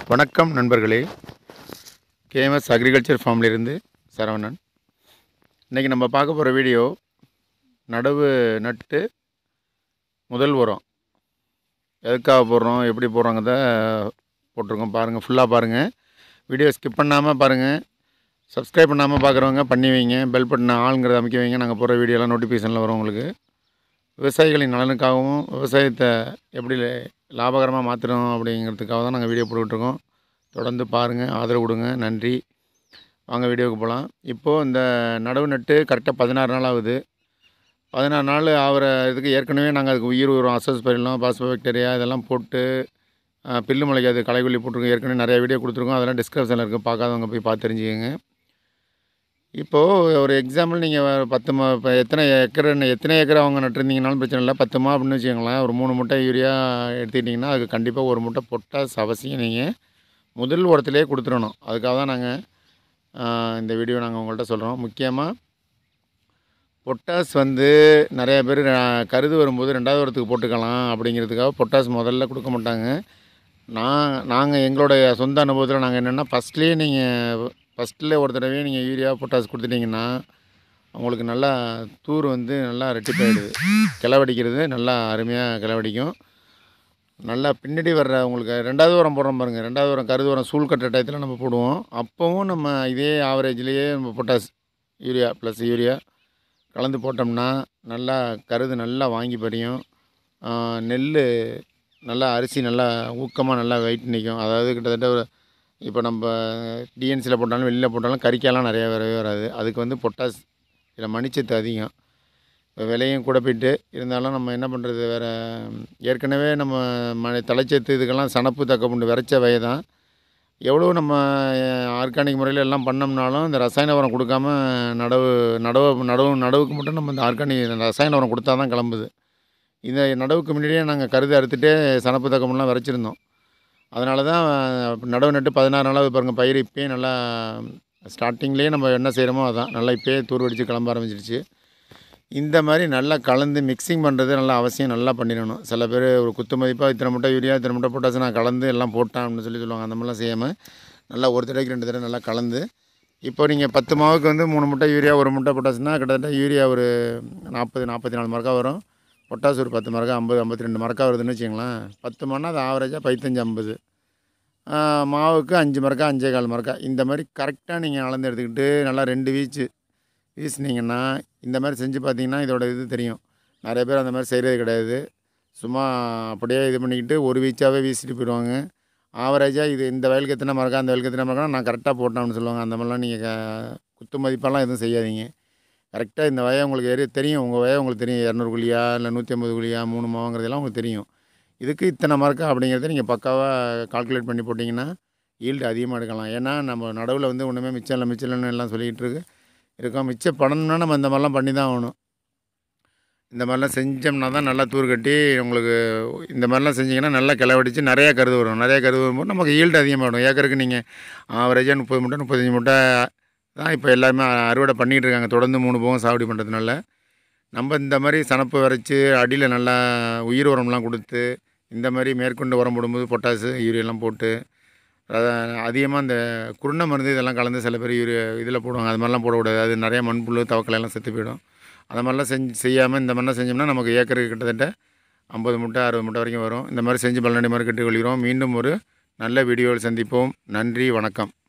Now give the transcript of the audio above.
வணக்கம் நண்பர்களே KMS agriculture ஃபார்ம்லேருந்து Saravanan இன்றைக்கி நம்ம பார்க்க போகிற வீடியோ நடவு நட்டு முதல் உரம் எதுக்காக போடுறோம் எப்படி போடுறோங்கிறத போட்டிருக்கோம் பாருங்கள் ஃபுல்லாக பாருங்கள் வீடியோ ஸ்கிப் பண்ணாமல் பாருங்கள் சப்ஸ்கிரைப் பண்ணாமல் பார்க்குறவங்க பண்ணி வைங்க பெல் பட்டனை ஆளுங்கிறத அமைக்க வைங்க நாங்கள் போடுற வீடியோலாம் நோட்டிஃபிகேஷனில் வரும் உங்களுக்கு விவசாயிகளின் நலனுக்காகவும் விவசாயத்தை எப்படி லாபகரமாக மாற்றணும் அப்படிங்கிறதுக்காக தான் நாங்கள் வீடியோ போட்டுக்கிட்டுருக்கோம் தொடர்ந்து பாருங்கள் ஆதரவு கொடுங்க நன்றி வாங்க வீடியோவுக்கு போகலாம் இப்போது இந்த நடவு நட்டு கரெக்டாக பதினாறு நாள் ஆகுது பதினாறு நாள் ஆகிற இதுக்கு ஏற்கனவே நாங்கள் அதுக்கு உயிர் உரம் அசஸ் பயிரெலாம் பாஸ்போபாக்டீரியா இதெல்லாம் போட்டு அஹ், பில்லு முளைக்காது களைக்கொல்லி போட்டிருக்கோம் ஏற்கனவே நிறைய வீடியோ கொடுத்துருக்கோம் அதெல்லாம் டிஸ்கிரிப்ஷனில் இருக்குது பார்க்காதவங்க போய் பார்த்து தெரிஞ்சுக்கோங்க இப்போது ஒரு எக்ஸாம்பிள் நீங்கள் பத்து மா இப்போ எத்தனை ஏக்கர் எத்தனை ஏக்கர் அவங்க நட்டிருந்தீங்கனாலும் பிரச்சனை இல்லை பத்து மா அப்படின்னு வச்சுக்கோங்களேன் ஒரு மூணு மூட்டை யூரியா எடுத்துக்கிட்டிங்கன்னா அதுக்கு கண்டிப்பாக ஒரு மூட்டை பொட்டாஸ் அவசியம் நீங்கள் முதல் உரத்திலே கொடுத்துடணும் அதுக்காக தான் நாங்கள் இந்த வீடியோ நாங்கள் உங்கள்கிட்ட சொல்கிறோம் முக்கியமாக பொட்டாஸ் வந்து நிறைய பேர் அஹ், கருது வரும்போது ரெண்டாவது உரத்துக்கு போட்டுக்கலாம் அப்படிங்கிறதுக்காக பொட்டாஸ் முதல்ல கொடுக்க மாட்டாங்க நான் நாங்கள் எங்களுடைய சொந்த அனுபவத்தில் நாங்கள் என்னென்னா ஃபஸ்ட்லேயே நீங்கள் ஃபஸ்ட்டில் ஒரு தடவையே நீங்கள் யூரியா பொட்டாஸ் கொடுத்துட்டிங்கன்னா உங்களுக்கு நல்லா தூர் வந்து நல்லா ரெட்டிப்பாயிடுது கிளவடிக்கிறது நல்லா அருமையாக கிளவடிக்கும் நல்லா பின்னாடி வர்ற உங்களுக்கு ரெண்டாவது உரம் போடுறோம் பாருங்கள் ரெண்டாவது உரம் கருது உரம் சூழ் கட்டுற டயத்தில் நம்ம போடுவோம் அப்போவும் நம்ம இதே ஆவரேஜ்லேயே நம்ம பொட்டாஸ் யூரியா ப்ளஸ் யூரியா கலந்து போட்டோம்னா நல்லா கருது நல்லா வாங்கி பறியும் நெல் நல்லா அரிசி நல்லா ஊக்கமாக நல்லா வெயிட் நிற்கும் அதாவது கிட்டத்தட்ட ஒரு இப்போ நம்ம டிஎன்சியில் போட்டாலும் வெளியில் போட்டாலும் கறிக்காலாம் நிறையா வரவே வராது அதுக்கு வந்து பொட்டாஸ் இதில் மணிச்சத்து அதிகம் இப்போ விலையும் கூட போயிட்டு இருந்தாலும் நம்ம என்ன பண்ணுறது வேறு ஏற்கனவே நம்ம ம தலைச்சத்து இதுக்கெல்லாம் சனப்பு தக்கப்புண்டு விரைச்ச வய தான் எவ்வளோ நம்ம ஆர்கானிக் முறையில் எல்லாம் பண்ணோம்னாலும் இந்த ரசாயன உரம் கொடுக்காம நடவு நடவு நடவு நடவுக்கு மட்டும் நம்ம இந்த ஆர்கானிக் ரசாயன உரம் கொடுத்தா தான் கிளம்புது இந்த நடவுக்கு முன்னாடியே நாங்கள் கருது அறுத்துட்டே சனப்பு தக்கமெல்லாம் விரைச்சிருந்தோம் அதனால தான் நடவு நட்டு பதினாறு நாளாவது பாருங்கள் பயிர் இப்போயே நல்லா ஸ்டார்டிங்லேயே நம்ம என்ன செய்கிறோமோ அதான் நல்லா இப்போயே தூர் வெடிச்சு கிளம்ப ஆரம்பிச்சிருச்சு இந்த மாதிரி நல்லா கலந்து மிக்சிங் பண்ணுறது நல்லா அவசியம் நல்லா பண்ணிடணும் சில பேர் ஒரு குத்து மதிப்பாக இத்தனை முட்டை யூரியா இத்தனை முட்டை பொட்டாசு நான் கலந்து எல்லாம் போட்டேன் அப்படின்னு சொல்லி சொல்லுவாங்க அந்த மாதிரிலாம் செய்யாமல் நல்லா ஒரு தடவைக்கு ரெண்டு தடவை நல்லா கலந்து இப்போ நீங்கள் பத்து மாவுக்கு வந்து மூணு முட்டை யூரியா ஒரு முட்டை பொட்டாசுனா கிட்டத்தட்ட யூரியா ஒரு நாற்பது நாற்பத்தி நாலு மரக்கா வரும் பொட்டாசு ஒரு பத்து மரக்கா ஐம்பது ஐம்பத்தி ரெண்டு மரக்கா வருதுன்னு வச்சுங்களேன் பத்து மரம்னா அது ஆவரேஜாக பதித்தஞ்சு ஐம்பது மாவுக்கு அஞ்சு மரக்கா அஞ்சே கால் மரக்கா இந்த மாதிரி கரெக்டாக நீங்கள் அளந்து எடுத்துக்கிட்டு நல்லா ரெண்டு வீச்சு வீசுனீங்கன்னா இந்த மாதிரி செஞ்சு பார்த்தீங்கன்னா இதோட இது தெரியும் நிறைய பேர் அந்த மாதிரி செய்கிறது கிடையாது சும்மா அப்படியே இது பண்ணிக்கிட்டு ஒரு வீச்சாகவே வீசிட்டு போயிடுவாங்க ஆவரேஜாக இது இந்த வயலுக்கு எத்தனை மரக்கா அந்த வயலுக்கு எத்தனை மரக்கா நான் கரெக்டாக போட்டேன்னு சொல்லுவாங்க அந்த மாதிரிலாம் நீங்கள் குத்து மதிப்பெல்லாம் எதுவும் செய்யாதீங்க கரெக்டாக இந்த வய உங்களுக்கு ஏறி தெரியும் உங்கள் வய உங்களுக்கு தெரியும் இரநூறு குழியா இல்லை நூற்றி ஐம்பது குழியா மூணு மாவங்கிறதெல்லாம் உங்களுக்கு தெரியும் இதுக்கு இத்தனை மரக்கா அப்படிங்கிறத நீங்கள் பக்காவாக கால்குலேட் பண்ணி போட்டிங்கன்னா ஈல்டு அதிகமாக எடுக்கலாம் ஏன்னா நம்ம நடுவில் வந்து ஒன்றுமே மிச்சம் இல்லை மிச்சம் இல்லைன்னு எல்லாம் சொல்லிகிட்டு இருக்கு இருக்கோம் மிச்சம் பண்ணணும்னா நம்ம இந்த மாதிரிலாம் பண்ணி தான் ஆகணும் இந்த மாதிரிலாம் செஞ்சோம்னா தான் நல்லா தூர் கட்டி உங்களுக்கு இந்த மாதிரிலாம் செஞ்சிங்கன்னா நல்லா கிளவடிச்சு நிறையா கருது வரும் நிறையா கருது வரும்போது நமக்கு ஈல்டு அதிகமாகிடும் ஏக்கருக்கு நீங்கள் ஆவரேஜாக முப்பது மூட்டை முப்பத்தஞ்சு மூட்டை தான் இப்போ எல்லாருமே அறுவடை பண்ணிகிட்டு இருக்காங்க தொடர்ந்து மூணு போகம் சாகுபடி பண்ணுறதுனால நம்ம இந்த மாதிரி சனப்பு விரைச்சி அடியில் நல்லா உயிர் உரம்லாம் கொடுத்து இந்த மாதிரி மேற்கொண்டு உரம் போடும்போது பொட்டாசு யூரியெல்லாம் போட்டு அதிகமாக இந்த குருணை மருந்து இதெல்லாம் கலந்து சில பேர் யூரியா இதில் போடுவாங்க அது மாதிரிலாம் போடக்கூடாது அது நிறைய மண்புழு தவக்கலை எல்லாம் செத்து போயிடும் அது மாதிரிலாம் செஞ்சு செய்யாமல் இந்த மாதிரிலாம் செஞ்சோம்னா நமக்கு ஏக்கருக்கு கிட்டத்தட்ட ஐம்பது மூட்டை அறுபது மூட்டை வரைக்கும் வரும் இந்த மாதிரி செஞ்சு பலனடி மாதிரி கட்டி கொள்கிறோம் மீண்டும் ஒரு நல்ல வீடியோவில் சந்திப்போம் நன்றி வணக்கம்